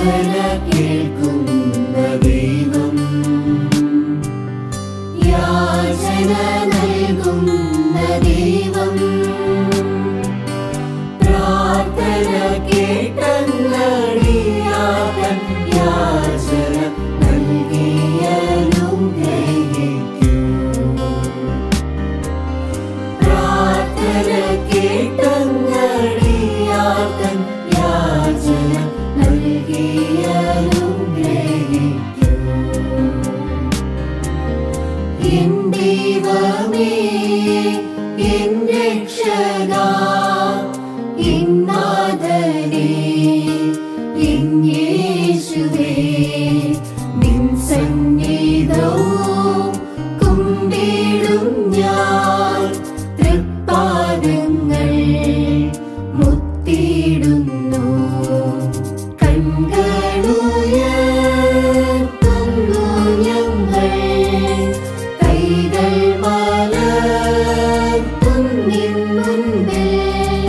യാചന കേൾക്കുന്ന ദൈവം യാചന നൽകുന്ന ദൈവം പ്രാർത്ഥന കേട്ടങ്ങടിയാതൻ യാചന നൽകിയലും ഗ്രഹിക്കൂ പ്രാർത്ഥന കേട്ടങ്ങടിയാതൻ യാചന നൽകിയലും ഗ്രഹിക്കൂ എൻ ദൈവമേ എൻ രക്ഷകാ എൻ നാഥനേ എൻ യേശുവേ നിൻ സന്നിധവും കുമ്പിടും ഞാൻ തൃപ്പാദങ്ങൾ മുത്തിടുന്നു കൺകളുയർത്തുന്നു ഞങ്ങൾ കൈകൾ മലർത്തും നിൻ മുൻപിൽ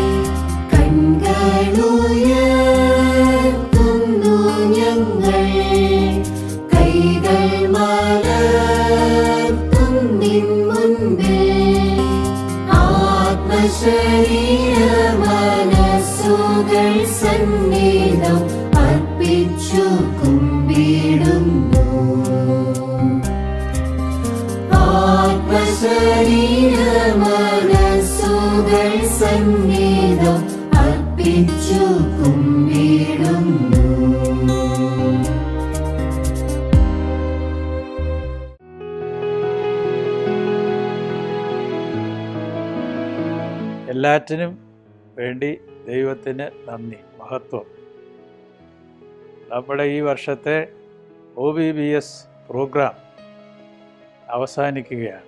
കൺകളുയർത്തുന്നു ഞങ്ങൾ കൈകൾ മലർത്തും നിൻ മുൻപിൽ ആത്മശരീര മനസ്സുകൾ സന്നിധം അർപ്പിച്ചു കുമ്പിടുന്നു ആത്മശരീര മനസ്സുകൾ സന്നിധം അർപ്പിച്ചു കുമ്പിടുന്നു എല്ലാറ്റിനും വേണ്ടി ദൈവത്തിന് നന്ദി മഹത്വം നമ്മുടെ ഈ വർഷത്തെ O B B S programme അവസാനിക്കുകയാണ്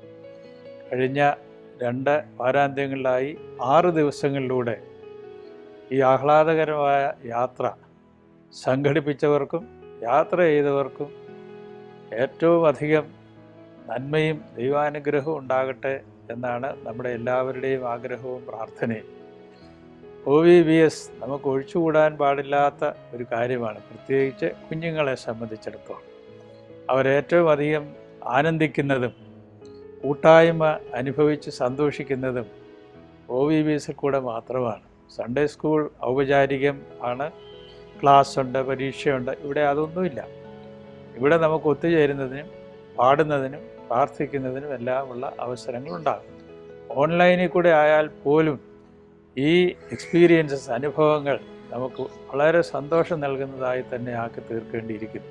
കഴിഞ്ഞ രണ്ട് വാരാന്ത്യങ്ങളിലായി ആറ് ദിവസങ്ങളിലൂടെ ഈ ആഹ്ലാദകരമായ യാത്ര സംഘടിപ്പിച്ചവർക്കും യാത്ര ചെയ്തവർക്കും ഏറ്റവും അധികം നന്മയും ദൈവാനുഗ്രഹവും ഉണ്ടാകട്ടെ എന്നാണ് നമ്മുടെ എല്ലാവരുടെയും ആഗ്രഹവും പ്രാർത്ഥനയും ഒ വി ബി എസ് നമുക്ക് ഒഴിച്ചുകൂടാൻ പാടില്ലാത്ത ഒരു കാര്യമാണ് പ്രത്യേകിച്ച് കുഞ്ഞുങ്ങളെ സംബന്ധിച്ചിടത്തോളം അവരേറ്റവും അധികം ആനന്ദിക്കുന്നതും കൂട്ടായ്മ അനുഭവിച്ച് സന്തോഷിക്കുന്നതും ഒ വി ബി എസിൽ കൂടെ മാത്രമാണ് സൺഡേ സ്കൂൾ ഔപചാരികം ആണ് ക്ലാസ് ഉണ്ട് പരീക്ഷയുണ്ട് ഇവിടെ അതൊന്നുമില്ല ഇവിടെ നമുക്ക് ഒത്തുചേരുന്നതിനും പാടുന്നതിനും പ്രാർത്ഥിക്കുന്നതിനും എല്ലാമുള്ള അവസരങ്ങളുണ്ടാകും ഓൺലൈനിൽ കൂടെ ആയാൽ പോലും ഈ എക്സ്പീരിയൻസസ് അനുഭവങ്ങൾ നമുക്ക് വളരെ സന്തോഷം നൽകുന്നതായി തന്നെ ആക്കി തീർക്കേണ്ടിയിരിക്കുന്നു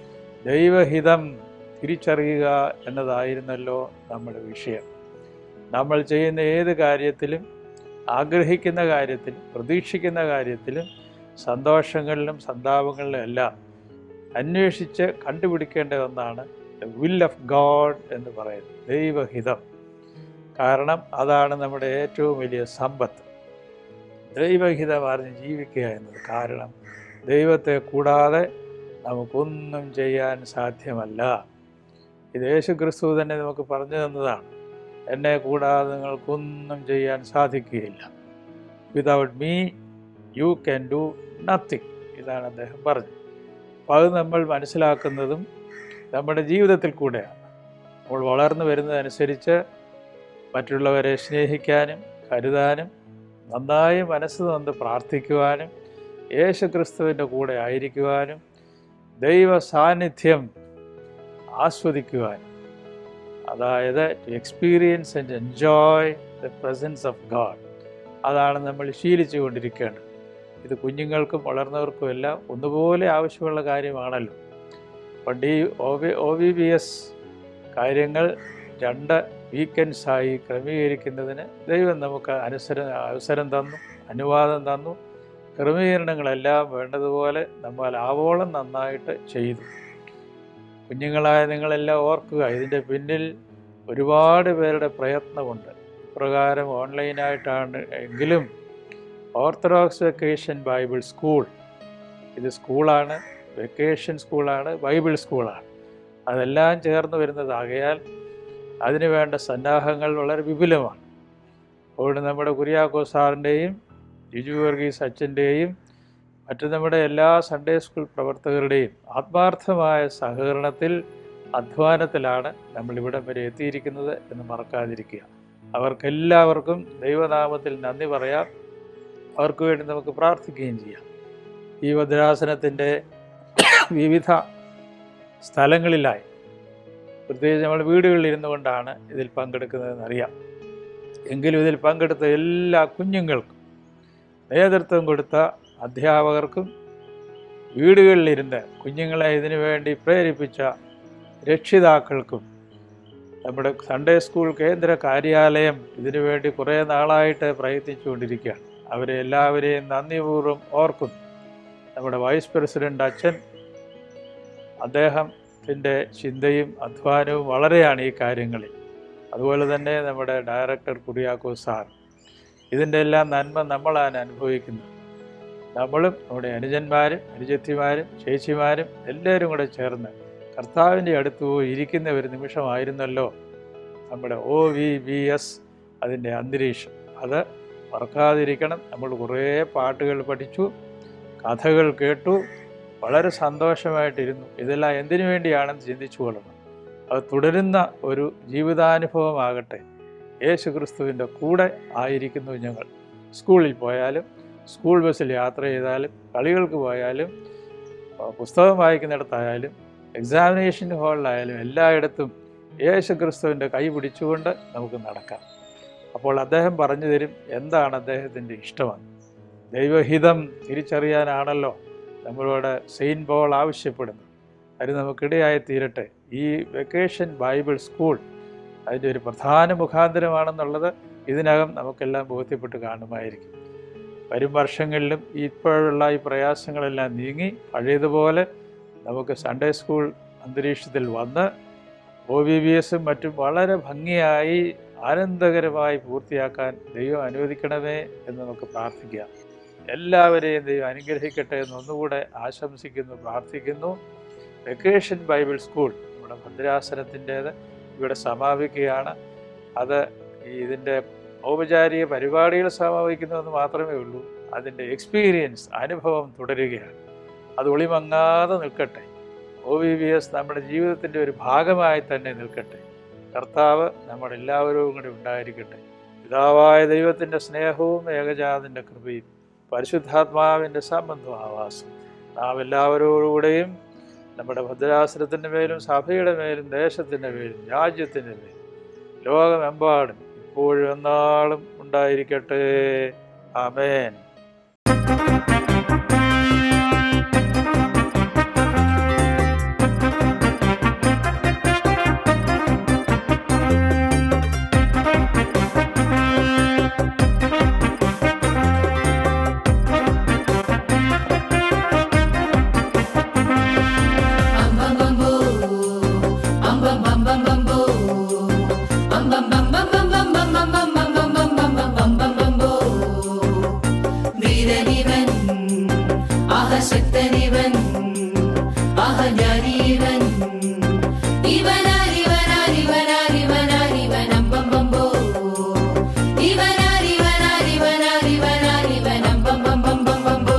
ദൈവഹിതം തിരിച്ചറിയുക എന്നതായിരുന്നല്ലോ നമ്മുടെ വിഷയം നമ്മൾ ചെയ്യുന്ന ഏത് കാര്യത്തിലും ആഗ്രഹിക്കുന്ന കാര്യത്തിലും പ്രതീക്ഷിക്കുന്ന കാര്യത്തിലും സന്തോഷങ്ങളിലും സന്താപങ്ങളിലും എല്ലാം അന്വേഷിച്ച് കണ്ടുപിടിക്കേണ്ട ഒന്നാണ് വിൽ ഓഫ് ഗോഡ് എന്ന് പറയുന്നത് ദൈവഹിതം കാരണം അതാണ് നമ്മുടെ ഏറ്റവും വലിയ സമ്പത്ത് ദൈവഹിതം അറിഞ്ഞ് ജീവിക്കുക എന്നത് കാരണം ദൈവത്തെ കൂടാതെ നമുക്കൊന്നും ചെയ്യാൻ സാധ്യമല്ല ഇത് യേശു ക്രിസ്തു തന്നെ നമുക്ക് പറഞ്ഞു തന്നതാണ് എന്നെ കൂടാതെ നിങ്ങൾക്കൊന്നും ചെയ്യാൻ സാധിക്കുകയില്ല without me you can do nothing ഇതാണ് അദ്ദേഹം പറഞ്ഞത് അപ്പോൾ അത് നമ്മൾ മനസ്സിലാക്കുന്നതും നമ്മുടെ ജീവിതത്തിൽ കൂടെയാണ് നമ്മൾ വളർന്നു വരുന്നതനുസരിച്ച് മറ്റുള്ളവരെ സ്നേഹിക്കാനും കരുതാനും നന്നായി മനസ്സ് നന്ന് പ്രാർത്ഥിക്കുവാനും യേശു ക്രിസ്തുവിൻ്റെ കൂടെ ആയിരിക്കുവാനും ദൈവ സാന്നിധ്യം ആസ്വദിക്കുവാനും അതായത് to experience and enjoy the presence of God അതാണ് നമ്മൾ ശീലിച്ചു കൊണ്ടിരിക്കേണ്ടത് ഇത് കുഞ്ഞുങ്ങൾക്കും വളർന്നവർക്കും എല്ലാം ഒന്നുപോലെ ആവശ്യമുള്ള കാര്യമാണല്ലോ പണ്ട് ഈ O V O V B S കാര്യങ്ങൾ രണ്ട് വീക്കെൻഡ്സായി ക്രമീകരിക്കുന്നതിന് ദൈവം നമുക്ക് അനുസര അവസരം തന്നു അനുവാദം തന്നു ക്രമീകരണങ്ങളെല്ലാം വേണ്ടതുപോലെ നമ്മൾ ആവോളം നന്നായിട്ട് ചെയ്തു കുഞ്ഞുങ്ങളായ നിങ്ങളെല്ലാം ഓർക്കുക ഇതിൻ്റെ പിന്നിൽ ഒരുപാട് പേരുടെ പ്രയത്നമുണ്ട് ഇപ്രകാരം ഓൺലൈനായിട്ടാണ് എങ്കിലും ഓർത്തഡോക്സ് വെക്കേഷൻ ബൈബിൾ സ്കൂൾ ഇത് സ്കൂളാണ് വെക്കേഷൻ സ്കൂളാണ് ബൈബിൾ സ്കൂളാണ് അതെല്ലാം ചേർന്ന് വരുന്നതാകയാൽ അതിനു വേണ്ട സന്നാഹങ്ങൾ വളരെ വിപുലമാണ് അതുകൊണ്ട് നമ്മുടെ കുര്യാക്കോ സാറിൻ്റെയും ജിജു വർഗീസ് അച്ഛൻ്റെയും മറ്റു നമ്മുടെ എല്ലാ സൺഡേ സ്കൂൾ പ്രവർത്തകരുടെയും ആത്മാർത്ഥമായ സഹകരണത്തിൽ അധ്വാനത്തിലാണ് നമ്മളിവിടം വരെ എത്തിയിരിക്കുന്നത് എന്ന് മറക്കാതിരിക്കുക അവർക്കെല്ലാവർക്കും ദൈവനാമത്തിൽ നന്ദി പറയാം അവർക്ക് വേണ്ടി നമുക്ക് പ്രാർത്ഥിക്കുകയും ചെയ്യാം ഈ ഭദ്രാസനത്തിൻ്റെ വിവിധ സ്ഥലങ്ങളിലായി പ്രത്യേകിച്ച് നമ്മൾ വീടുകളിൽ ഇരുന്നു കൊണ്ടാണ് ഇതിൽ പങ്കെടുക്കുന്നതെന്ന് അറിയാം എങ്കിലും ഇതിൽ പങ്കെടുത്ത എല്ലാ കുഞ്ഞുങ്ങൾക്കും നേതൃത്വം കൊടുത്ത അധ്യാപകർക്കും വീടുകളിലിരുന്ന് കുഞ്ഞുങ്ങളെ ഇതിനു വേണ്ടി പ്രേരിപ്പിച്ച രക്ഷിതാക്കൾക്കും നമ്മുടെ സൺഡേ സ്കൂൾ കേന്ദ്ര കാര്യാലയം ഇതിനു വേണ്ടി കുറേ നാളായിട്ട് പ്രയത്നിച്ചുകൊണ്ടിരിക്കുകയാണ് അവരെ എല്ലാവരെയും നന്ദിപൂർവ്വം ഓർക്കുന്നു നമ്മുടെ വൈസ് പ്രസിഡന്റ് അച്ഛൻ അദ്ദേഹത്തിൻ്റെ ചിന്തയും അധ്വാനവും വളരെയാണ് ഈ കാര്യങ്ങളിൽ അതുപോലെ തന്നെ നമ്മുടെ ഡയറക്ടർ കുറിയാക്കോ സാർ ഇതിൻ്റെ എല്ലാം നന്മ നമ്മളാണ് അനുഭവിക്കുന്നത് നമ്മളും നമ്മുടെ അനുജന്മാരും അനുജത്തിമാരും ചേച്ചിമാരും എല്ലാവരും കൂടെ ചേർന്ന് കർത്താവിൻ്റെ അടുത്ത് പോയി ഇരിക്കുന്ന ഒരു നിമിഷമായിരുന്നല്ലോ നമ്മുടെ ഒ വി ബി എസ് അതിൻ്റെ അന്തരീക്ഷം അത് മറക്കാതിരിക്കണം നമ്മൾ കുറേ പാട്ടുകൾ പഠിച്ചു കഥകൾ കേട്ടു വളരെ സന്തോഷമായിട്ടിരുന്നു ഇതെല്ലാം എന്തിനു വേണ്ടിയാണെന്ന് ചിന്തിച്ചു കൊള്ളണം അത് തുടരുന്ന ഒരു ജീവിതാനുഭവമാകട്ടെ യേശു ക്രിസ്തുവിൻ്റെ കൂടെ ആയിരിക്കുന്നു ഞങ്ങൾ സ്കൂളിൽ പോയാലും സ്കൂൾ ബസ്സിൽ യാത്ര ചെയ്താലും കളികൾക്ക് പോയാലും ആ, പുസ്തകം വായിക്കുന്നിടത്തായാലും എക്സാമിനേഷൻ ഹാളിലായാലും എല്ലായിടത്തും യേശു ക്രിസ്തുവിൻ്റെ കൈ പിടിച്ചുകൊണ്ട് നമുക്ക് നടക്കാം അപ്പോൾ അദ്ദേഹം പറഞ്ഞു തരും എന്താണ് അദ്ദേഹത്തിൻ്റെ ഇഷ്ടമെന്ന് ദൈവഹിതം തിരിച്ചറിയാനാണല്ലോ നമ്മളോട് സെയിൻറ്റ് പോൾ ആവശ്യപ്പെടുന്നത് അത് നമുക്കിടയായി തീരട്ടെ ഈ വെക്കേഷൻ ബൈബിൾ സ്കൂൾ അതിൻ്റെ ഒരു പ്രധാന മുഖാന്തരമാണെന്നുള്ളത് ഇതിനകം നമുക്കെല്ലാം ബോധ്യപ്പെട്ട് കാണുമായിരിക്കും വരും വർഷങ്ങളിലും ഇപ്പോഴുള്ള ഈ പ്രയാസങ്ങളെല്ലാം നീങ്ങി പഴയതുപോലെ നമുക്ക് സൺഡേ സ്കൂൾ അന്തരീക്ഷത്തിൽ വന്ന് ഒ ബി ബി എസും മറ്റും വളരെ ഭംഗിയായി ആനന്ദകരമായി പൂർത്തിയാക്കാൻ ദൈവം അനുവദിക്കണമേ എന്ന് നമുക്ക് പ്രാർത്ഥിക്കാം എല്ലാവരെയും ദൈവം അനുഗ്രഹിക്കട്ടെ എന്ന് ഒന്നുകൂടെ ആശംസിക്കുന്നു പ്രാർത്ഥിക്കുന്നു വെക്കേഷൻ ബൈബിൾ സ്കൂൾ നമ്മുടെ ഭദ്രാസനത്തിൻ്റേത് ഇവിടെ സമാപിക്കുകയാണ് അത് ഈ ഇതിൻ്റെ ഔപചാരിക പരിപാടികൾ സമാപിക്കുന്നതെന്ന് മാത്രമേ ഉള്ളൂ അതിൻ്റെ എക്സ്പീരിയൻസ് അനുഭവം തുടരുകയാണ് അത് ഒളിമങ്ങാതെ നിൽക്കട്ടെ ഒ വി ബി എസ് നമ്മുടെ ജീവിതത്തിൻ്റെ ഒരു ഭാഗമായി തന്നെ നിൽക്കട്ടെ കർത്താവ് നമ്മളെല്ലാവരും കൂടി ഉണ്ടായിരിക്കട്ടെ പിതാവായ ദൈവത്തിൻ്റെ സ്നേഹവും ഏകജാതിൻ്റെ കൃപയും പരിശുദ്ധാത്മാവിൻ്റെ സംബന്ധവും ആവാസം നാം എല്ലാവരോടുകൂടെയും നമ്മുടെ ഭദ്രാസനത്തിൻ്റെ മേലും സഭയുടെ മേലും ദേശത്തിൻ്റെ മേലും രാജ്യത്തിൻ്റെ മേലും ലോകമെമ്പാടും ഇപ്പോഴും എന്നാളും ഉണ്ടായിരിക്കട്ടെ ആമേൻ വീരനിവൻ ആഹശക്തനിവൻ ആഹജ്ഞാനീവൻ ഇവനാരിവനാരിവനാരിവനാരിവൻ അമ്പമ്പമ്പോ ഇവനാരിവനാരിവനാരിവനാരിവൻ അമ്പമ്പമ്പമ്പമ്പോ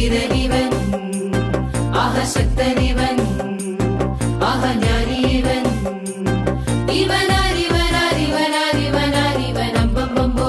വീരനിവൻ ആഹ ശക്തനിവൻ ആഹ ജ്ഞാനിവൻ ഇവനാരിവനാരിവനാരിവനാരിവൻ അമ്പമ്പമ്പോ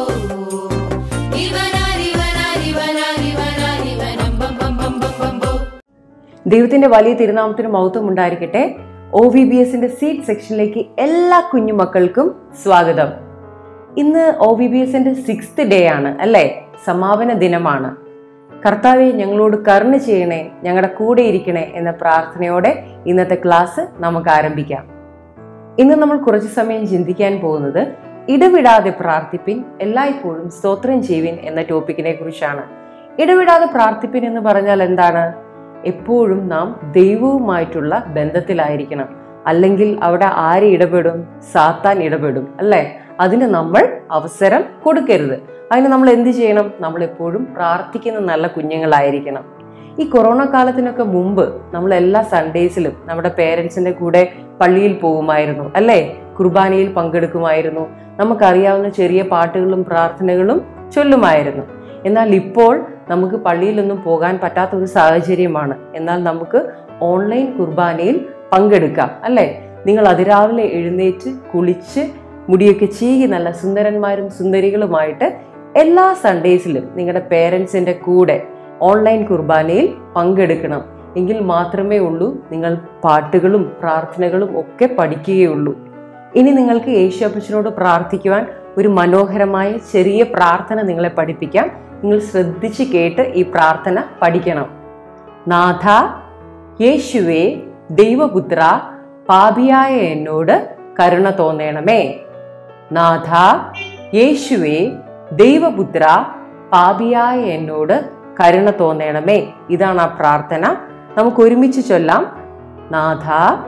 ഇവനാരിവനാരിവനാരിവനാരിവൻ അമ്പമ്പമ്പമ്പമ്പോ ദൈവത്തിന്റെ വലിയ തിരുനാമത്തിന് മഹത്വം ഉണ്ടായിരിക്കട്ടെ ഒ വി ബി എസിന്റെ സീറ്റ് സെക്ഷനിലേക്ക് എല്ലാ കുഞ്ഞുമക്കൾക്കും സ്വാഗതം ഇന്ന് ഒ വി ബി എസിന്റെ സിക്സ്ത് ഡേ ആണ് അല്ലേ സമാപന ദിനമാണ് കർത്താവെ ഞങ്ങളോട് കരുണ ചെയ്യണേ ഞങ്ങളുടെ കൂടെ ഇരിക്കണേ എന്ന പ്രാർത്ഥനയോടെ ഇന്നത്തെ ക്ലാസ് നമുക്ക് ആരംഭിക്കാം ഇന്ന് നമ്മൾ കുറച്ച് സമയം ചിന്തിക്കാൻ പോകുന്നത് ഇടവിടാതെ പ്രാർത്ഥിപ്പിൻ എല്ലായ്പ്പോഴും സ്തോത്രം ചെയ്യുവിൻ എന്ന ടോപ്പിക്കിനെ കുറിച്ചാണ് ഇടവിടാതെ പ്രാർത്ഥിപ്പിൻ എന്ന് പറഞ്ഞാൽ എന്താണ് എപ്പോഴും നാം ദൈവവുമായിട്ടുള്ള ബന്ധത്തിലായിരിക്കണം അല്ലെങ്കിൽ അവിടെ ആര് ഇടപെടും സാത്താൻ ഇടപെടും അല്ലേ അതിന് നമ്മൾ അവസരം കൊടുക്കരുത് അതിന് നമ്മൾ എന്ത് ചെയ്യണം നമ്മൾ എപ്പോഴും പ്രാർത്ഥിക്കുന്ന നല്ല കുഞ്ഞുങ്ങളായിരിക്കണം ഈ കൊറോണ കാലത്തിനൊക്കെ മുമ്പ് നമ്മൾ എല്ലാ സൺഡേസിലും നമ്മുടെ പേരൻസിന്റെ കൂടെ പള്ളിയിൽ പോകുമായിരുന്നു അല്ലേ കുർബാനയിൽ പങ്കെടുക്കുമായിരുന്നു നമുക്കറിയാവുന്ന ചെറിയ പാട്ടുകളും പ്രാർത്ഥനകളും ചൊല്ലുമായിരുന്നു എന്നാൽ ഇപ്പോൾ നമുക്ക് പള്ളിയിലൊന്നും പോകാൻ പറ്റാത്ത ഒരു സാഹചര്യമാണ് എന്നാൽ നമുക്ക് ഓൺലൈൻ കുർബാനയിൽ പങ്കെടുക്കാം അല്ലേ നിങ്ങൾ അതിരാവിലെ എഴുന്നേറ്റ് കുളിച്ച് മുടിയൊക്കെ ചീകി നല്ല സുന്ദരന്മാരും സുന്ദരികളുമായിട്ട് എല്ലാ സൺഡേസിലും നിങ്ങളുടെ പേരൻസിൻ്റെ കൂടെ ഓൺലൈൻ കുർബാനയിൽ പങ്കെടുക്കണം എങ്കിൽ മാത്രമേ ഉള്ളൂ നിങ്ങൾ പാട്ടുകളും പ്രാർത്ഥനകളും ഒക്കെ പഠിക്കുകയുള്ളൂ ഇനി നിങ്ങൾക്ക് യേശുപ്പച്ചനോട് പ്രാർത്ഥിക്കുവാൻ ഒരു മനോഹരമായ ചെറിയ പ്രാർത്ഥന നിങ്ങളെ പഠിപ്പിക്കാം നിങ്ങൾ ശ്രദ്ധിച്ച് കേട്ട് ഈ പ്രാർത്ഥന പഠിക്കണം നാഥ യേശുവേ ദൈവപുത്ര പാപിയായ എന്നോട് കരുണ തോന്നണമേ നാഥ യേശുവേ ദൈവപുത്ര പാപിയായ എന്നോട് കരുണ തോന്നണമേ ഇതാണ് ആ പ്രാർത്ഥന നമുക്ക് ഒരുമിച്ച് ചൊല്ലാം നാഥ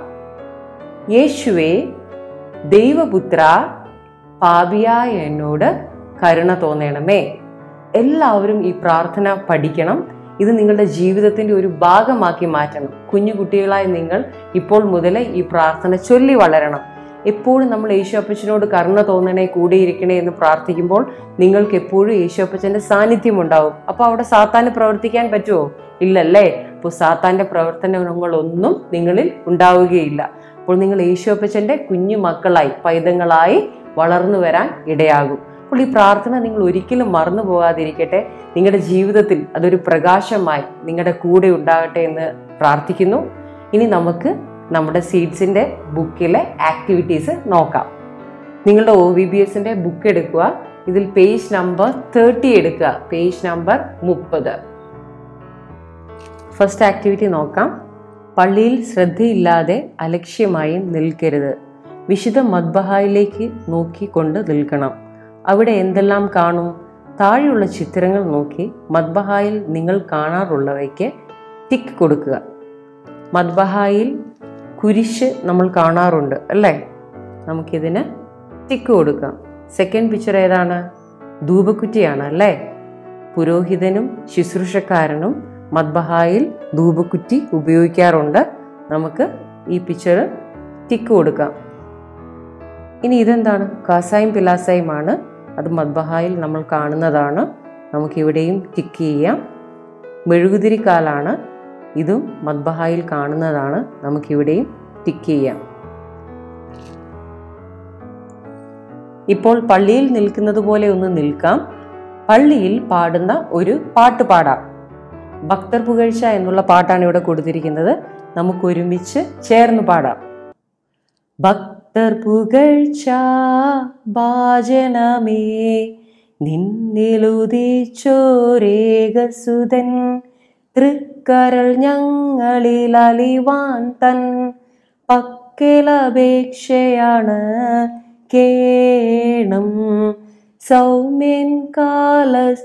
യേശുവേ ദൈവപുത്ര പാപിയായ എന്നോട് കരുണ തോന്നണമേ എല്ലാവരും ഈ പ്രാർത്ഥന പഠിക്കണം ഇത് നിങ്ങളുടെ ജീവിതത്തിന്റെ ഒരു ഭാഗമാക്കി മാറ്റണം കുഞ്ഞു കുട്ടികളായ നിങ്ങൾ ഇപ്പോൾ മുതലേ ഈ പ്രാർത്ഥന ചൊല്ലി വളരണം എപ്പോഴും നമ്മൾ യേശുപ്പച്ചനോട് കരുണ തോന്നണേ കൂടെ ഇരിക്കണേ എന്ന് പ്രാർത്ഥിക്കുമ്പോൾ നിങ്ങൾക്ക് എപ്പോഴും യേശുപ്പച്ചന്റെ സാന്നിധ്യം ഉണ്ടാവും അപ്പോൾ അവിടെ സാത്താന് പ്രവർത്തിക്കാൻ പറ്റുമോ ഇല്ലല്ലേ അപ്പോൾ സാത്താന്റെ പ്രവർത്തനങ്ങളൊന്നും നിങ്ങളിൽ ഉണ്ടാവുകയില്ല അപ്പോൾ നിങ്ങൾ യേശുപ്പച്ചന്റെ കുഞ്ഞു മക്കളായി പൈതങ്ങളായി വളർന്നു വരാൻ ഇടയാകും അപ്പോൾ ഈ പ്രാർത്ഥന നിങ്ങൾ ഒരിക്കലും മറന്നു പോകാതിരിക്കട്ടെ നിങ്ങളുടെ ജീവിതത്തിൽ അതൊരു പ്രകാശമായി നിങ്ങളുടെ കൂടെ ഉണ്ടാകട്ടെ എന്ന് പ്രാർത്ഥിക്കുന്നു ഇനി നമുക്ക് നമ്മുടെ സീഡ്സിൻ്റെ ബുക്കിലെ ആക്ടിവിറ്റീസ് നോക്കാം നിങ്ങളുടെ ഒ വി ബി എസിൻ്റെ ബുക്ക് എടുക്കുക ഇതിൽ പേജ് നമ്പർ തേർട്ടി എടുക്കുക പേജ് നമ്പർ മുപ്പത് ഫസ്റ്റ് ആക്ടിവിറ്റി നോക്കാം പള്ളിയിൽ ശ്രദ്ധയില്ലാതെ അലക്ഷ്യമായി നിൽക്കരുത് വിശുദ്ധ മദ്ബഹായിലേക്ക് നോക്കിക്കൊണ്ട് നിൽക്കണം അവിടെ എന്തെല്ലാം കാണും താഴെയുള്ള ചിത്രങ്ങൾ നോക്കി മദ്ബഹായിൽ നിങ്ങൾ കാണാറുള്ളവയ്ക്ക് ടിക്ക് കൊടുക്കുക മദ്ബഹായിൽ കുരിശ് നമ്മൾ കാണാറുണ്ട് അല്ലേ നമുക്കിതിന് ടിക്ക് കൊടുക്കാം സെക്കൻഡ് പിക്ചർ ഏതാണ് ധൂപക്കുറ്റിയാണ് അല്ലേ പുരോഹിതനും ശുശ്രൂഷക്കാരനും മദ്ബഹായിൽ ധൂപക്കുറ്റി ഉപയോഗിക്കാറുണ്ട് നമുക്ക് ഈ പിക്ചർ ടിക്ക് കൊടുക്കാം ഇനി ഇതെന്താണ് കാസായും പിലാസായുമാണ് അത് മദ്ബഹായിൽ നമ്മൾ കാണുന്നതാണ് നമുക്കിവിടെയും ടിക്ക് ചെയ്യാം മെഴുകുതിരിക്കാലാണ് ഇതും മദ്ബഹായിൽ കാണുന്നതാണ് നമുക്കിവിടെയും ടിക്ക് ചെയ്യാം ഇപ്പോൾ പള്ളിയിൽ നിൽക്കുന്നത് പോലെ ഒന്ന് നിൽക്കാം പള്ളിയിൽ പാടുന്ന ഒരു പാട്ട് പാടാം ഭക്തർ പുകഴ്ച എന്നുള്ള പാട്ടാണ് ഇവിടെ കൊടുത്തിരിക്കുന്നത് നമുക്ക് ഒരുമിച്ച് ചേർന്ന് പാടാം ഭക്തർ പുകഴ്ച ഭാജനമേ നിന്നിലുദിച്ചോരേകസുതൻ തൃക്കരൾ ഞങ്ങളിൽ അലിവാൻ തൻ പക്കലപേക്ഷയാണ് കേണം സൗമ്യൻ കാലസ്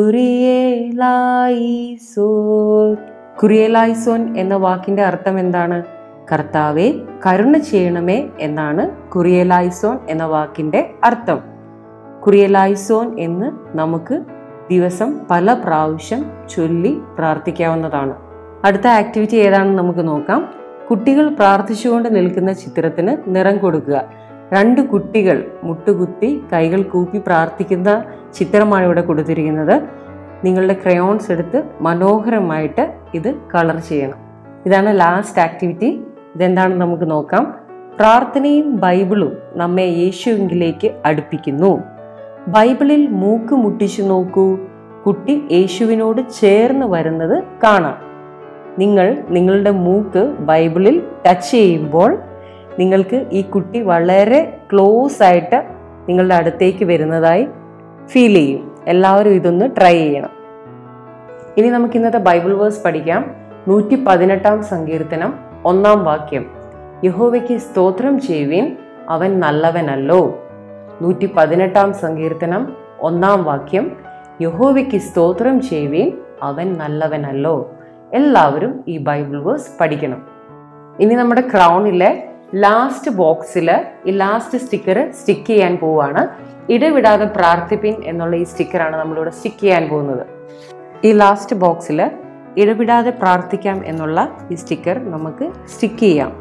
കുറിയേലായിസോൻ കുറിയേലായിസോൻ എന്ന വാക്കിന്റെ അർത്ഥം എന്താണ് കർത്താവെ കരുണ ചെയ്യണമേ എന്നാണ് കുറിയലായിസോൻ എന്ന വാക്കിന്റെ അർത്ഥം കുറിയലായിസോൻ എന്ന് നമുക്ക് ദിവസം പല പ്രാവശ്യം ചൊല്ലി പ്രാർത്ഥിക്കാവുന്നതാണ് അടുത്ത ആക്ടിവിറ്റി ഏതാണെന്ന് നമുക്ക് നോക്കാം കുട്ടികൾ പ്രാർത്ഥിച്ചുകൊണ്ട് നിൽക്കുന്ന ചിത്രത്തിന് നിറം കൊടുക്കുക രണ്ട് കുട്ടികൾ മുട്ടുകുത്തി കൈകൾ കൂപ്പി പ്രാർത്ഥിക്കുന്ന ചിത്രമാണ് ഇവിടെ കൊടുത്തിരിക്കുന്നത് നിങ്ങളുടെ ക്രയോൺസ് എടുത്ത് മനോഹരമായിട്ട് ഇത് കളർ ചെയ്യണം ഇതാണ് ലാസ്റ്റ് ആക്ടിവിറ്റി ഇതെന്താണെന്ന് നമുക്ക് നോക്കാം പ്രാർത്ഥനയും ബൈബിളും നമ്മെ യേശുവിലേക്ക് അടുപ്പിക്കുന്നു ബൈബിളിൽ മൂക്ക് മുട്ടിച്ചു നോക്കൂ കുട്ടി യേശുവിനോട് ചേർന്ന് വരുന്നത് കാണാം നിങ്ങൾ നിങ്ങളുടെ മൂക്ക് ബൈബിളിൽ ടച്ച് ചെയ്യുമ്പോൾ നിങ്ങൾക്ക് ഈ കുട്ടി വളരെ ക്ലോസ് ആയിട്ട് നിങ്ങളുടെ അടുത്തേക്ക് വരുന്നതായി ഫീൽ ചെയ്യും എല്ലാവരും ഇതൊന്ന് ട്രൈ ചെയ്യണം ഇനി നമുക്ക് ഇന്നത്തെ ബൈബിൾ വേഴ്സ് പഠിക്കാം നൂറ്റി പതിനെട്ടാം സങ്കീർത്തനം ഒന്നാം വാക്യം യഹോവയ്ക്ക് സ്തോത്രം ചെയ്യുവിൻ അവൻ നല്ലവനല്ലോ നൂറ്റി പതിനെട്ടാം സങ്കീർത്തനം ഒന്നാം വാക്യം യഹോവയ്ക്ക് സ്തോത്രം ചെയ്യുവിൻ അവൻ നല്ലവനല്ലോ എല്ലാവരും ഈ ബൈബിൾ വേഴ്സ് പഠിക്കണം ഇനി നമ്മുടെ ക്രൗണിലെ ലാസ്റ്റ് ബോക്സിൽ ഈ ലാസ്റ്റ് സ്റ്റിക്കർ സ്റ്റിക്ക് ചെയ്യാൻ പോവുകയാണ് ഇടവിടാതെ പ്രാർത്ഥിപ്പിൻ എന്നുള്ള ഈ സ്റ്റിക്കറാണ് നമ്മളിവിടെ സ്റ്റിക്ക് ചെയ്യാൻ പോകുന്നത് ഈ ലാസ്റ്റ് ബോക്സിൽ ഇടവിടാതെ പ്രാർത്ഥിക്കാം എന്നുള്ള ഈ സ്റ്റിക്കർ നമുക്ക് സ്റ്റിക്ക് ചെയ്യാം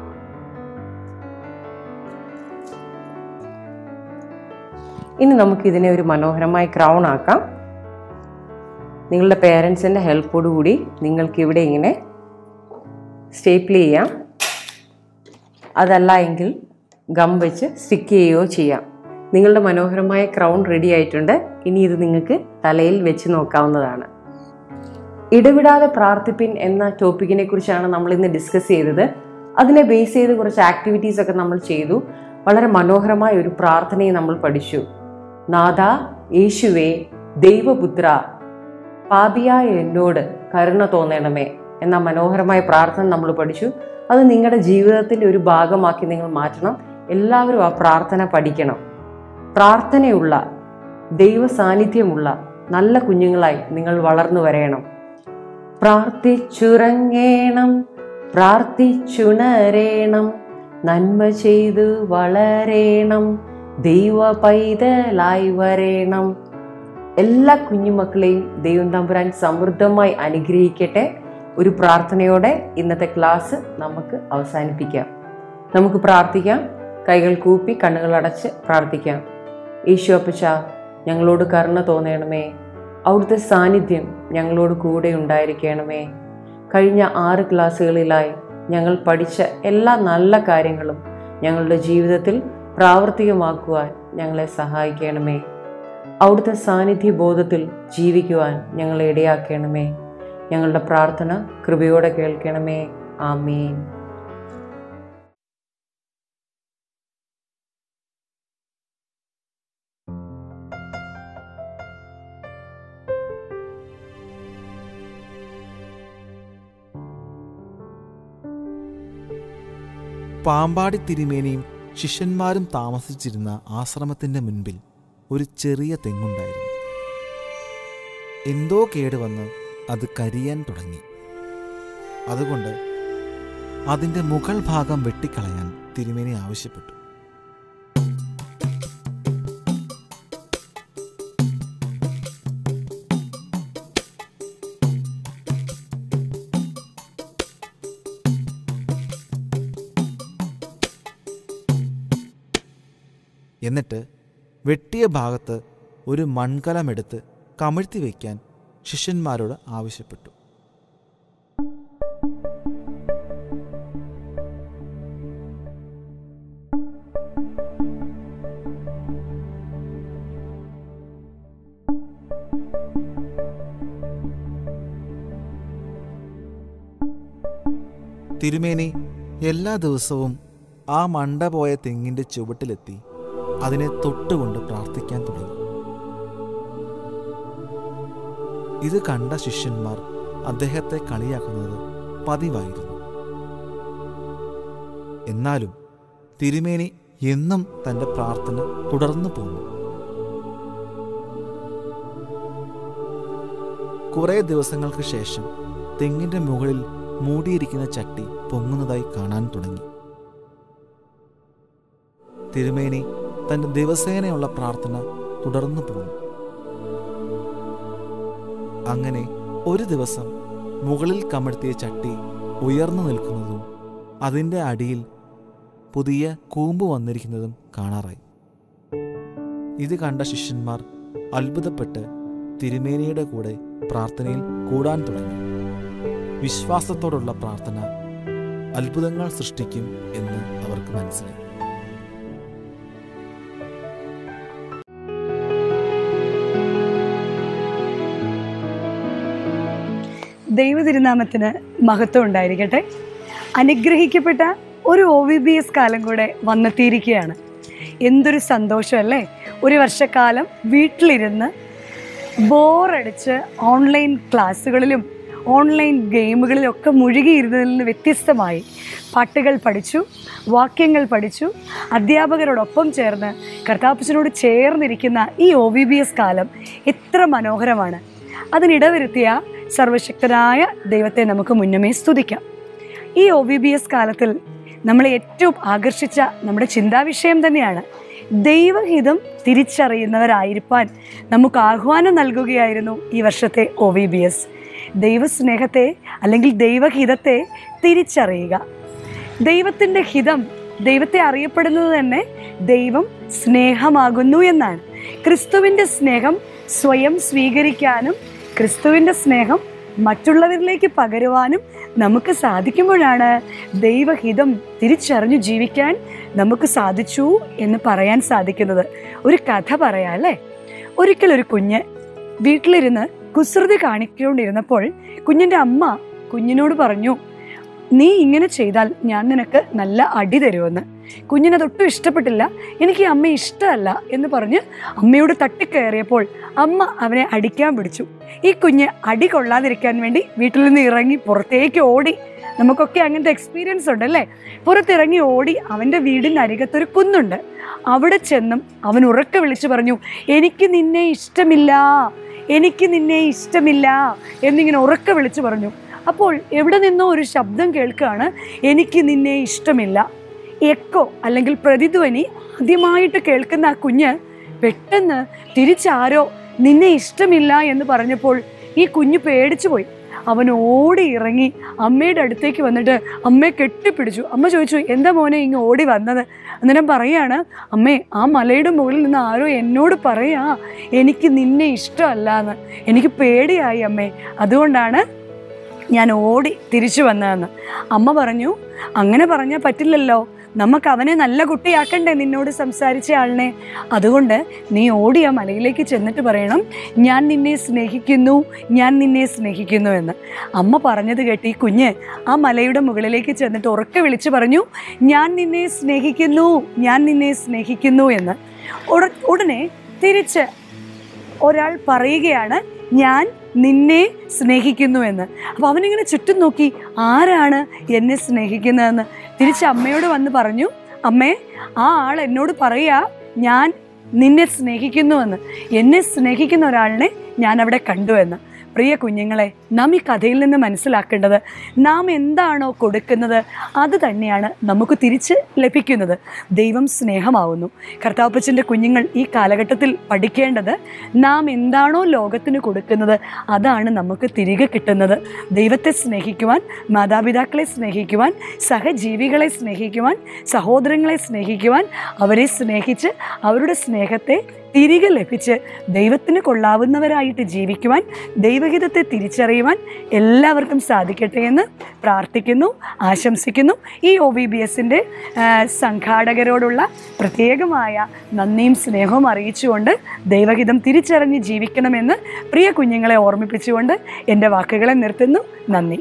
ഇനി നമുക്ക് ഇതിനെ ഒരു മനോഹരമായ ക്രൗൺ ആക്കാം നിങ്ങളുടെ പേരൻസിൻ്റെ ഹെൽപ്പോടു കൂടി നിങ്ങൾക്ക് ഇവിടെ ഇങ്ങനെ സ്റ്റേപ്പിൾ ചെയ്യാം അതല്ല എങ്കിൽ ഗം വെച്ച് സ്റ്റിക്ക് ചെയ്യുകയോ ചെയ്യാം നിങ്ങളുടെ മനോഹരമായ ക്രൗൺ റെഡി ആയിട്ടുണ്ട് ഇനി ഇത് നിങ്ങൾക്ക് തലയിൽ വെച്ച് നോക്കാവുന്നതാണ് ഇടവിടാതെ പ്രാർത്ഥിപ്പിൻ എന്ന ടോപ്പിക്കിനെ കുറിച്ചാണ് നമ്മൾ ഇന്ന് ഡിസ്കസ് ചെയ്തത് അതിനെ ബേസ് ചെയ്ത് കുറച്ച് ആക്ടിവിറ്റീസ് ഒക്കെ നമ്മൾ ചെയ്തു വളരെ മനോഹരമായ ഒരു പ്രാർത്ഥനയെ നമ്മൾ പഠിച്ചു നാഥ യേശുവേ ദൈവപുത്ര പാപിയായ എന്നോട് കരുണ തോന്നണമേ എന്ന മനോഹരമായ പ്രാർത്ഥന നമ്മൾ പഠിച്ചു അത് നിങ്ങളുടെ ജീവിതത്തിൻ്റെ ഒരു ഭാഗമാക്കി നിങ്ങൾ മാറ്റണം എല്ലാവരും ആ പ്രാർത്ഥന പഠിക്കണം പ്രാർത്ഥനയുള്ള ദൈവ സാന്നിധ്യമുള്ള നല്ല കുഞ്ഞുങ്ങളായി നിങ്ങൾ വളർന്നു വരയണം പ്രാർത്ഥിച്ചുറങ്ങേണം പ്രാർത്ഥിച്ചുണരേണം നന്മ ചെയ്തു വളരേണം ദൈവ പൈതലായി വരേണം എല്ലാ കുഞ്ഞുമക്കളെയും ദൈവം തമ്പുരാൻ സമൃദ്ധമായി അനുഗ്രഹിക്കട്ടെ ഒരു പ്രാർത്ഥനയോടെ ഇന്നത്തെ ക്ലാസ് നമുക്ക് അവസാനിപ്പിക്കാം നമുക്ക് പ്രാർത്ഥിക്കാം കൈകൾ കൂപ്പി കണ്ണുകൾ അടച്ച് പ്രാർത്ഥിക്കാം ഈശോ അപ്പച്ച ഞങ്ങളോട് കരുണ തോന്നണമേ അവിടുത്തെ സാന്നിധ്യം ഞങ്ങളോട് കൂടെ ഉണ്ടായിരിക്കണമേ കഴിഞ്ഞ ആറ് ക്ലാസ്സുകളിലായി ഞങ്ങൾ പഠിച്ച എല്ലാ നല്ല കാര്യങ്ങളും ഞങ്ങളുടെ ജീവിതത്തിൽ പ്രാവർത്തികമാക്കുവാൻ ഞങ്ങളെ സഹായിക്കണമേ അവിടുത്തെ സാന്നിധ്യ ബോധത്തിൽ ജീവിക്കുവാൻ ഞങ്ങളെ ഇടയാക്കണമേ ഞങ്ങളുടെ പ്രാർത്ഥന കൃപയോടെ കേൾക്കണമേ ആമീൻ പാമ്പാടി തിരുമേനിയും ശിഷ്യന്മാരും താമസിച്ചിരുന്ന ആശ്രമത്തിന്റെ മുൻപിൽ ഒരു ചെറിയ തെങ്ങുണ്ടായിരുന്നു എന്തോ കേടുവന്ന് അത് കരിയാൻ തുടങ്ങി അതുകൊണ്ട് അതിന്റെ മുകൾ ഭാഗം വെട്ടിക്കളയാൻ തിരുമേനി ആവശ്യപ്പെട്ടു എന്നിട്ട് വെട്ടിയ ഭാഗത്ത് ഒരു മൺകലമെടുത്ത് കമിഴ്ത്തി വയ്ക്കാൻ ശിഷ്യന്മാരോട് ആവശ്യപ്പെട്ടു തിരുമേനി എല്ലാ ദിവസവും ആ മണ്ട പോയ തെങ്ങിന്റെ ചുവട്ടിലെത്തി അതിനെ തൊട്ടുകൊണ്ട് പ്രാർത്ഥിക്കാൻ തുടങ്ങി ഇത് കണ്ട ശിഷ്യന്മാർ അദ്ദേഹത്തെ കളിയാക്കുന്നത് പതിവായിരുന്നു എന്നാലും തിരുമേനി എന്നും തന്റെ പ്രാർത്ഥന തുടർന്നു പോന്നു കുറേ ദിവസങ്ങൾക്ക് ശേഷം തെങ്ങിന്റെ മുകളിൽ മൂടിയിരിക്കുന്ന ചട്ടി പൊങ്ങുന്നതായി കാണാൻ തുടങ്ങി തിരുമേനി തന്റെ ദിവസേനയുള്ള പ്രാർത്ഥന തുടർന്നു പോന്നു അങ്ങനെ ഒരു ദിവസം മുകളിൽ കമഴ്ത്തിയ ചട്ടി ഉയർന്നു നിൽക്കുന്നതും അതിൻ്റെ അടിയിൽ പുതിയ കൂമ്പ് വന്നിരിക്കുന്നതും കാണാറായി ഇത് കണ്ട ശിഷ്യന്മാർ അത്ഭുതപ്പെട്ട് തിരുമേനിയുടെ കൂടെ പ്രാർത്ഥനയിൽ കൂടാൻ തുടങ്ങി വിശ്വാസത്തോടുള്ള പ്രാർത്ഥന അത്ഭുതങ്ങൾ സൃഷ്ടിക്കും എന്ന് അവർക്ക് മനസ്സിലായി ദൈവതിരുനാമത്തിന് മഹത്വം ഉണ്ടായിരിക്കട്ടെ അനുഗ്രഹിക്കപ്പെട്ട ഒരു ഒ വി ബി എസ് കാലം കൂടെ വന്നെത്തിയിരിക്കുകയാണ് എന്തൊരു സന്തോഷമല്ലേ ഒരു വർഷക്കാലം വീട്ടിലിരുന്ന് ബോറടിച്ച് ഓൺലൈൻ ക്ലാസ്സുകളിലും ഓൺലൈൻ ഗെയിമുകളിലും ഒക്കെ മുഴുകിയിരുന്നതിൽ നിന്ന് വ്യത്യസ്തമായി പാട്ടുകൾ പഠിച്ചു വാക്യങ്ങൾ പഠിച്ചു അധ്യാപകരോടൊപ്പം ചേർന്ന് കർത്താപ്പച്ചനോട് ചേർന്നിരിക്കുന്ന ഈ ഒ വി ബി എസ് കാലം എത്ര മനോഹരമാണ് അതിനിടവരുത്തിയ സർവശക്തനായ ദൈവത്തെ നമുക്ക് മുന്നമേ സ്തുതിക്കാം ഈ ഒ വി ബി എസ് കാലത്തിൽ നമ്മളെ ഏറ്റവും ആകർഷിച്ച നമ്മുടെ ചിന്താവിഷയം തന്നെയാണ് ദൈവഹിതം തിരിച്ചറിയുന്നവരായിരിക്കാൻ നമുക്ക് ആഹ്വാനം നൽകുകയായിരുന്നു ഈ വർഷത്തെ ഒ വി ബി എസ് ദൈവസ്നേഹത്തെ അല്ലെങ്കിൽ ദൈവഹിതത്തെ തിരിച്ചറിയുക ദൈവത്തിൻ്റെ ഹിതം ദൈവത്തെ അറിയപ്പെടുന്നത് തന്നെ ദൈവം സ്നേഹമാകുന്നു എന്നാണ് ക്രിസ്തുവിൻ്റെ സ്നേഹം സ്വയം സ്വീകരിക്കാനും ക്രിസ്തുവിൻ്റെ സ്നേഹം മറ്റുള്ളവരിലേക്ക് പകരുവാനും നമുക്ക് സാധിക്കുമ്പോഴാണ് ദൈവഹിതം തിരിച്ചറിഞ്ഞു ജീവിക്കാൻ നമുക്ക് സാധിച്ചു എന്ന് പറയാൻ സാധിക്കുന്നത് ഒരു കഥ പറയാം അല്ലേ ഒരിക്കൽ ഒരു കുഞ്ഞ് വീട്ടിലിരുന്ന് കുസൃതി കാണിക്കൊണ്ടിരുന്നപ്പോൾ കുഞ്ഞിൻ്റെ അമ്മ കുഞ്ഞിനോട് പറഞ്ഞു നീ ഇങ്ങനെ ചെയ്താൽ ഞാൻ നിനക്ക് നല്ല അടി തരുമെന്ന് കുഞ്ഞിനത് ഒട്ടും ഇഷ്ടപ്പെട്ടില്ല എനിക്ക് ഈ അമ്മയെ ഇഷ്ടമല്ല എന്ന് പറഞ്ഞ് അമ്മയോട് തട്ടിക്കയറിയപ്പോൾ അമ്മ അവനെ അടിക്കാൻ പിടിച്ചു ഈ കുഞ്ഞ് അടി കൊള്ളാതിരിക്കാൻ വേണ്ടി വീട്ടിൽ നിന്ന് ഇറങ്ങി പുറത്തേക്ക് ഓടി നമുക്കൊക്കെ അങ്ങനത്തെ എക്സ്പീരിയൻസ് ഉണ്ടല്ലേ പുറത്തിറങ്ങി ഓടി അവൻ്റെ വീടിൻ്റെ അരികത്തൊരു കുന്നുണ്ട് അവിടെ ചെന്നും അവൻ ഉറക്കെ വിളിച്ചു പറഞ്ഞു എനിക്ക് നിന്നെ ഇഷ്ടമില്ല എനിക്ക് നിന്നെ ഇഷ്ടമില്ല എന്നിങ്ങനെ ഉറക്കെ വിളിച്ചു പറഞ്ഞു അപ്പോൾ എവിടെ നിന്നോ ഒരു ശബ്ദം കേൾക്കുകയാണ് എനിക്ക് നിന്നെ ഇഷ്ടമില്ല എക്കോ അല്ലെങ്കിൽ പ്രതിധ്വനി ആദ്യമായിട്ട് കേൾക്കുന്ന ആ കുഞ്ഞ് പെട്ടെന്ന് തിരിച്ചാരോ നിന്നെ ഇഷ്ടമില്ല എന്ന് പറഞ്ഞപ്പോൾ ഈ കുഞ്ഞ് പേടിച്ചു പോയി അവൻ ഓടി ഇറങ്ങി അമ്മയുടെ അടുത്തേക്ക് വന്നിട്ട് അമ്മയെ കെട്ടിപ്പിടിച്ചു അമ്മ ചോദിച്ചു എന്താ മോനെ ഇങ്ങ് ഓടി വന്നത് അന്നേരം പറയാണ് അമ്മേ ആ മലയുടെ മുകളിൽ നിന്ന് ആരോ എന്നോട് പറയാ എനിക്ക് നിന്നെ ഇഷ്ടമല്ല എന്ന് എനിക്ക് പേടിയായി അമ്മേ അതുകൊണ്ടാണ് ഞാൻ ഓടി തിരിച്ചു വന്നതെന്ന് അമ്മ പറഞ്ഞു അങ്ങനെ പറഞ്ഞാൽ പറ്റില്ലല്ലോ നമുക്ക് അവനെ നല്ല കുട്ടിയാക്കണ്ടേ നിന്നോട് സംസാരിച്ച ആളിനെ അതുകൊണ്ട് നീ ഓടി ആ മലയിലേക്ക് ചെന്നിട്ട് പറയണം ഞാൻ നിന്നെ സ്നേഹിക്കുന്നു ഞാൻ നിന്നെ സ്നേഹിക്കുന്നു എന്ന് അമ്മ പറഞ്ഞത് കേട്ട് ഈ കുഞ്ഞ് ആ മലയുടെ മുകളിലേക്ക് ചെന്നിട്ട് ഉറക്കെ വിളിച്ചു പറഞ്ഞു ഞാൻ നിന്നെ സ്നേഹിക്കുന്നു ഞാൻ നിന്നെ സ്നേഹിക്കുന്നു എന്ന് ഉട- ഉടനെ തിരിച്ച് ഒരാൾ പറയുകയാണ് ഞാൻ നിന്നെ സ്നേഹിക്കുന്നു എന്ന് അപ്പോൾ അവനിങ്ങനെ ചുറ്റും നോക്കി ആരാണ് എന്നെ സ്നേഹിക്കുന്നതെന്ന് തിരിച്ച് അമ്മയോട് വന്ന് പറഞ്ഞു അമ്മേ ആ ആൾ എന്നോട് പറയാ ഞാൻ നിന്നെ സ്നേഹിക്കുന്നുവെന്ന് എന്നെ സ്നേഹിക്കുന്ന ഒരാളിനെ ഞാൻ അവിടെ കണ്ടു എന്ന് പ്രിയ കുഞ്ഞുങ്ങളെ നാം ഈ കഥയിൽ നിന്ന് മനസ്സിലാക്കേണ്ടത് നാം എന്താണോ കൊടുക്കുന്നത് അത് തന്നെയാണ് നമുക്ക് തിരിച്ച് ലഭിക്കുന്നത് ദൈവം സ്നേഹമാവുന്നു കർത്താപ്പച്ചൻ്റെ കുഞ്ഞുങ്ങൾ ഈ കാലഘട്ടത്തിൽ പഠിക്കേണ്ടത് നാം എന്താണോ ലോകത്തിന് കൊടുക്കുന്നത് അതാണ് നമുക്ക് തിരികെ കിട്ടുന്നത് ദൈവത്തെ സ്നേഹിക്കുവാൻ മാതാപിതാക്കളെ സ്നേഹിക്കുവാൻ സഹജീവികളെ സ്നേഹിക്കുവാൻ സഹോദരങ്ങളെ സ്നേഹിക്കുവാൻ അവരെ സ്നേഹിച്ച് അവരുടെ സ്നേഹത്തെ തിരികെ ലഭിച്ച് ദൈവത്തിന് കൊള്ളാവുന്നവരായിട്ട് ജീവിക്കുവാൻ ദൈവഹിതത്തെ തിരിച്ചറിയുവാൻ എല്ലാവർക്കും സാധിക്കട്ടെ എന്ന് പ്രാർത്ഥിക്കുന്നു ആശംസിക്കുന്നു ഈ ഒ വി ബി എസിൻ്റെ സംഘാടകരോടുള്ള പ്രത്യേകമായ നന്ദിയും സ്നേഹവും അറിയിച്ചുകൊണ്ട് ദൈവഹിതം തിരിച്ചറിഞ്ഞ് ജീവിക്കണമെന്ന് പ്രിയ കുഞ്ഞുങ്ങളെ ഓർമ്മിപ്പിച്ചുകൊണ്ട് എൻ്റെ വാക്കുകളെ നിർത്തുന്നു നന്ദി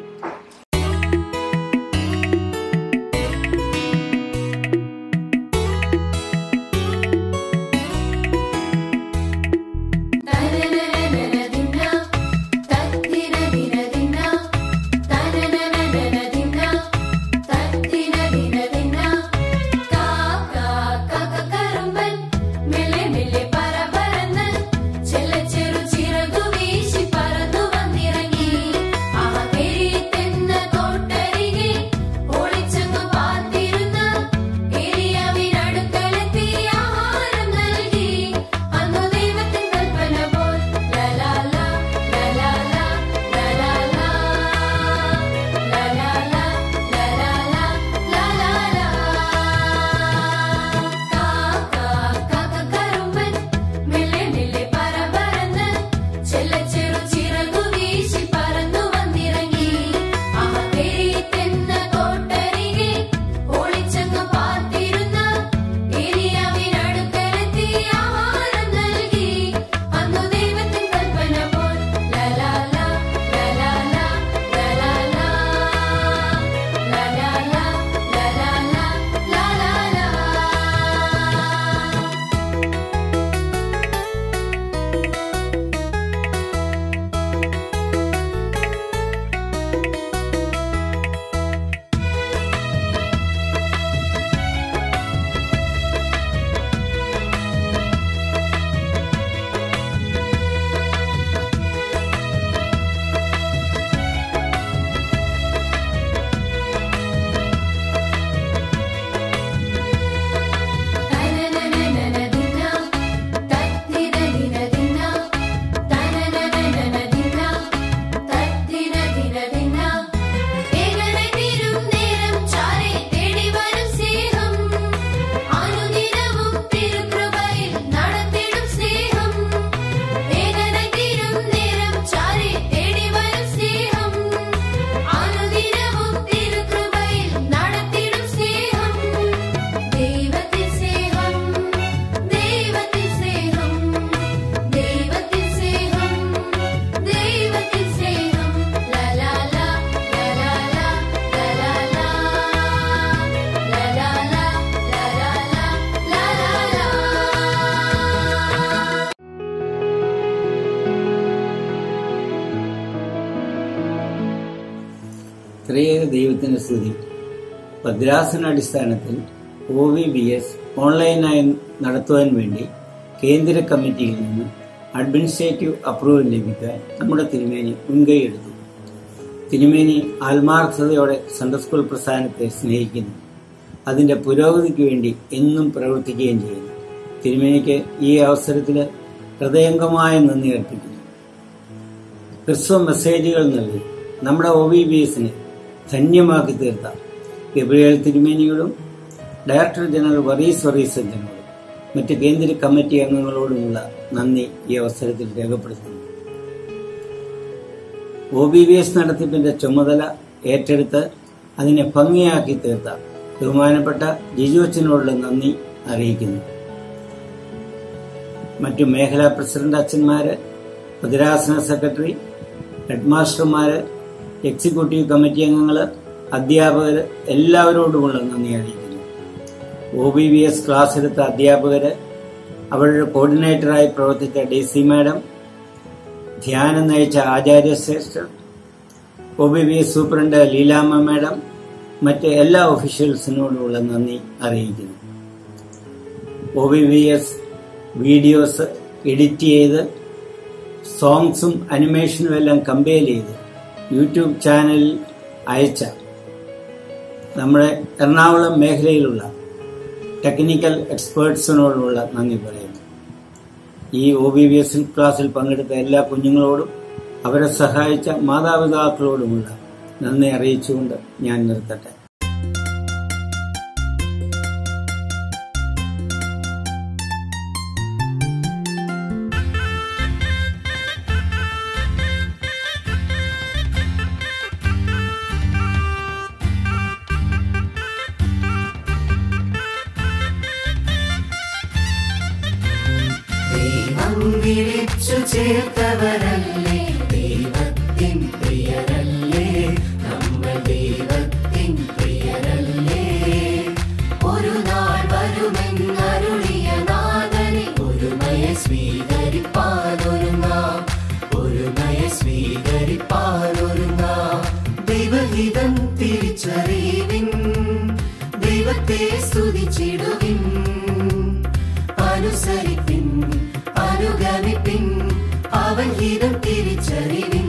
തനനനനനദിന തത്തിനദിനദിന തനനനനനദിന തത്തിനദിനദിന കാക്ക കക്കറുമ്പൻ മെല്ലെ മെല്ലെ പറപറന്ന് ചെല്ലച്ചെറു ചിറകു വീശി പറന്നു വന്നിറങ്ങി ആ തെരി ത്രയേക ദൈവത്തിന്റെ സ്തുതി ഭദ്രാസനാടിസ്ഥാനത്തിൽ ഒ വി ബി എസ് ഓൺലൈനായി നടത്തുവാൻ വേണ്ടി കേന്ദ്ര കമ്മിറ്റിയിൽ നിന്ന് അഡ്മിനിസ്ട്രേറ്റീവ് അപ്രൂവൽ ലഭിക്കാൻ നമ്മുടെ തിരുമേനി മുൻകൈയെടുത്തു തിരുമേനി ആത്മാർത്ഥതയോടെ സൺഡേ സ്കൂൾ പ്രസ്ഥാനത്തെ സ്നേഹിക്കുന്നു അതിന്റെ പുരോഗതിക്ക് വേണ്ടി എന്നും പ്രവർത്തിക്കുകയും ചെയ്യുന്നു തിരുമേനിക്ക് ഈ അവസരത്തിൽ ഹൃദയംഗമായ നന്ദി അർപ്പിക്കുന്നു ക്രിസ്തു മെസ്സേജുകൾ നൽകി നമ്മുടെ ഒ വി ബി എസിനെ ധന്യമാക്കി തീർത്ത ഗബ്രിയേൽ തിരുമേനിയോടും ഡയറക്ടർ ജനറൽ വറീസ് വറീസ് അച്ഛനോടും മറ്റ് കേന്ദ്ര കമ്മിറ്റി അംഗങ്ങളോടുമുള്ള നന്ദി ഈ അവസരത്തിൽ രേഖപ്പെടുത്തുന്നു ഒ ബി ബി എസ് നടത്തിപ്പിന്റെ ചുമതല ഏറ്റെടുത്ത് അതിനെ ഭംഗിയാക്കി തീർത്ത ബഹുമാനപ്പെട്ട ജിജു അച്ഛനോടുള്ള നന്ദി അറിയിക്കുന്നു മറ്റു മേഖലാ പ്രസിഡന്റ് അച്ഛന്മാര് ഭദ്രാസന സെക്രട്ടറി ഹെഡ്മാസ്റ്റർമാര് എക്സിക്യൂട്ടീവ് കമ്മിറ്റി അംഗങ്ങള് അധ്യാപകര് എല്ലാവരോടുമുള്ള നന്ദി അറിയിക്കുന്നു O B B S class എടുത്ത അധ്യാപകര് അവരുടെ കോർഡിനേറ്ററായി പ്രവർത്തിച്ച ഡി സി മാഡം ധ്യാനം നയിച്ച ആചാര്യശ്രേഷ്ഠർ O B B S superintendent Leelamma madam മറ്റ് എല്ലാ ഒഫീഷ്യൽസിനോടുമുള്ള നന്ദി അറിയിക്കുന്നു O B B S videos edit ചെയ്ത് സോങ്സും അനിമേഷനും എല്ലാം കമ്പയർ ചെയ്ത് യൂട്യൂബ് ചാനലിൽ അയച്ച നമ്മുടെ എറണാകുളം മേഖലയിലുള്ള ടെക്നിക്കൽ എക്സ്പേർട്സിനോടുള്ള നന്ദി പറയുന്നു ഈ ഒ ബി ബി എസ് ക്ലാസ്സിൽ പങ്കെടുത്ത എല്ലാ കുഞ്ഞുങ്ങളോടും അവരെ സഹായിച്ച മാതാപിതാക്കളോടുമുള്ള നന്ദി അറിയിച്ചുകൊണ്ട് ഞാൻ നിർത്തട്ടെ ദൈവം വിളിച്ചു ചേർത്തവരല്ലേ ദൈവത്തിൻ പ്രിയരല്ലേ നമ്മൾ ദൈവത്തിൻ പ്രിയരല്ലേ ഒരു നാൾ വരുമെന്നരുളിയ നാഥനെ ഒരുമയെ സ്വീകരിപ്പാനൊരുങ്ങാം ഒരുമയെ സ്വീകരിപ്പാനൊരുങ്ങാം ദൈവഹിതം തിരിച്ചറിവിൻ ദൈവത്തെ സ്തുതിച്ചിടുവിൻ അനുസരിപ്പിൻ അനുഗമിപ്പിൻ അവൻ ഹിതം തിരിച്ചറിവിൻ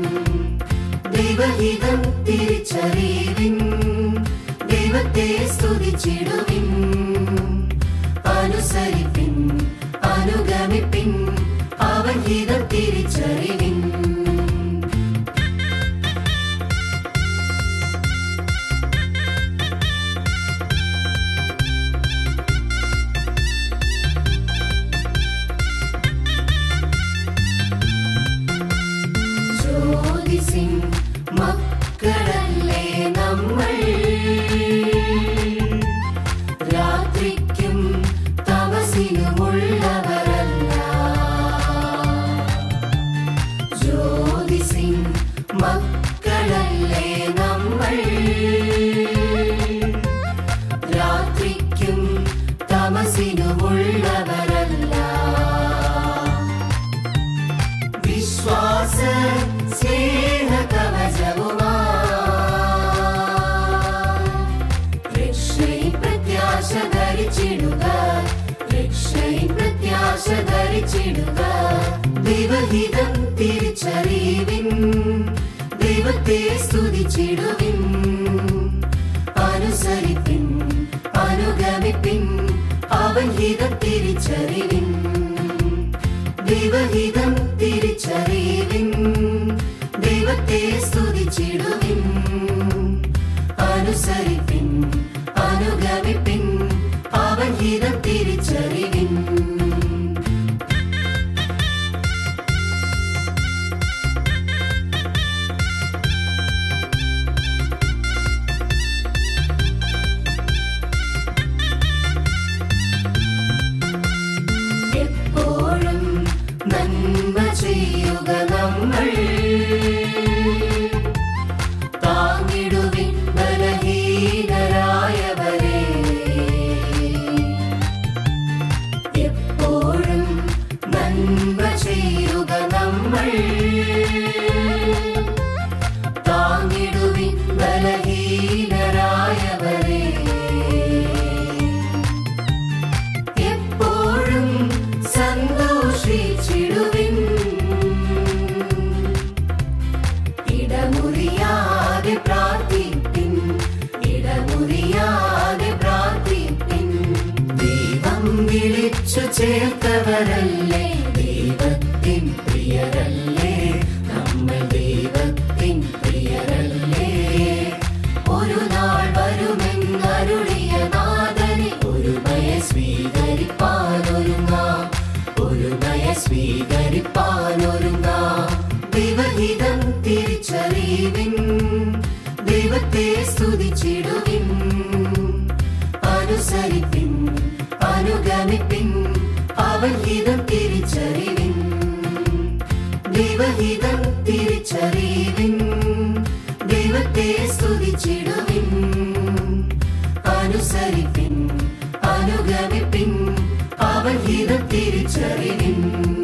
ദൈവഹിതം തിരിച്ചറിവിൻ ദൈവത്തെ സ്തുതിച്ചിടുവിൻ അനുസരിപ്പിൻ അനുഗമിപ്പിൻ അവൻ ഹിതം തിരിച്ചറിവിൻ ജ്യോതിസിൻ മക്കളല്ലേ നമ്മൾ രാത്രിക്കും തമസിനുമുള്ളവരല്ല ജ്യോതിസിൻ മക്കളല്ലേ നമ്മൾ രാത്രിക്കും തമസിനുമുള്ളവരല്ല വിശ്വാസ സ്നേഹ കവചവുമാ രക്ഷയിൽ പ്രത്യാശ ധരിച്ചിടുക രക്ഷയിൽ പ്രത്യാശ ധരിച്ചിടുക ദൈവഹിതം തിരിച്ചറിവിൻ ദൈവത്തെ സ്തുതിച്ചിടുവിൻ അനുസരിപ്പിൻ അനുഗമിപ്പിൻ അവൻ ഹിതം തിരിച്ചറിവിൻ ദൈവഹിതം തിരിച്ചറിവിൻ ദൈവത്തെ സ്തുതിച്ചിടുവിൻ അനുസരിപ്പിൻ അനുഗമിപ്പിൻ അവൻ ഹിതം തിരിച്ചറിവിൻ എപ്പോഴും നന്മ ചെയ്യുക നമ്മൾ താങ്ങിടുവിൻ ബലഹീനരെ ചേർത്തവരല്ലേ ദൈവത്തിൻ പ്രിയരല്ലേ നമ്മൾ ദൈവത്തിൻ പ്രിയരല്ലേ ഒരു നാൾ വരുമെന്നരുളിയ നാഥനെ ഒരു ഭയ സ്വീകരിപ്പാനൊരുങ്ങാം ഒരു ഭയ സ്വീകരിപ്പാനൊരുങ്ങാം ദൈവഹിതം തിരിച്ചറിവിൻ ദൈവത്തെ സ്തുതിച്ചിടുവിൻ അനുസരിപ്പിൻ അനുഗമിപ്പിൻ അവൻ ഹിതം തിരിച്ചറിവിൻ ദൈവഹിതം തിരിച്ചറിവിൻ ദൈവത്തെ സ്തുതിച്ചിടുവിൻ അനുസരിപ്പിൻ അനുഗമിപ്പിൻ അവൻ ഹിതം തിരിച്ചറിവിൻ